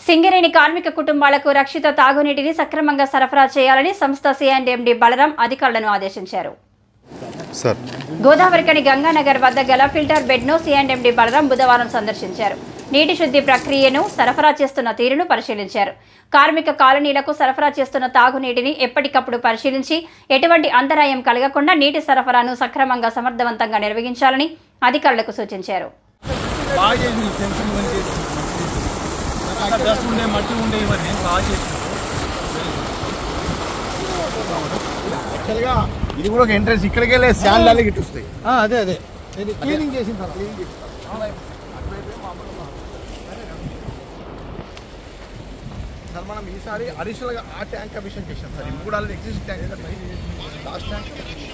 సింగరేణి కార్మిక కుటుంబాలకు రక్షిత తాగునీటిని సక్రమంగా సరఫరా చేయాలని సంస్థ సిఎండి బలరాం అధికారులను ఆదేశించారు సార్ గోదావరికని గంగానగర్ వద్ద గల ఫిల్టర్ బెడ్ను సిఎండి బలరాం బుధవారం సందర్శించారు నీటి శుద్ధి ప్రక్రియను సరఫరా చేస్తున్న తీరును పరిశీలించారు కార్మిక కాలనీలకు సరఫరా చేస్తున్న తాగునీటిని ఎప్పటికప్పుడు పరిశీలించి ఎటువంటి అంతరాయం కలగకుండా నీటి సరఫరాను సక్రమంగా సమర్థవంతంగా నిర్వహించాలని అధికారులకు సూచించారు బాగా చేసింది ఫెన్సింగ్ మంచి చేసింది డస్ట్ ఉండే మట్టి ఉండే ఇవన్నీ బాగా చేసింది యాక్చువల్గా ఇది కూడా ఒక ఎంట్రెన్స్ ఇక్కడికి వెళ్ళే శాండ్ అల్లి గిట్టు వస్తాయి అదే అదే ఇది క్లీనింగ్ చేసిన తర్వాత క్లీనింగ్ చేసిన సార్ మనం ఈసారి అడిషనల్గా ఆ ట్యాంక్ కమిషన్ చేసాం సార్ ఇప్పుడు కూడా ఎగ్జిస్ట్ ట్యాంక్ లాస్ట్ ట్యాంక్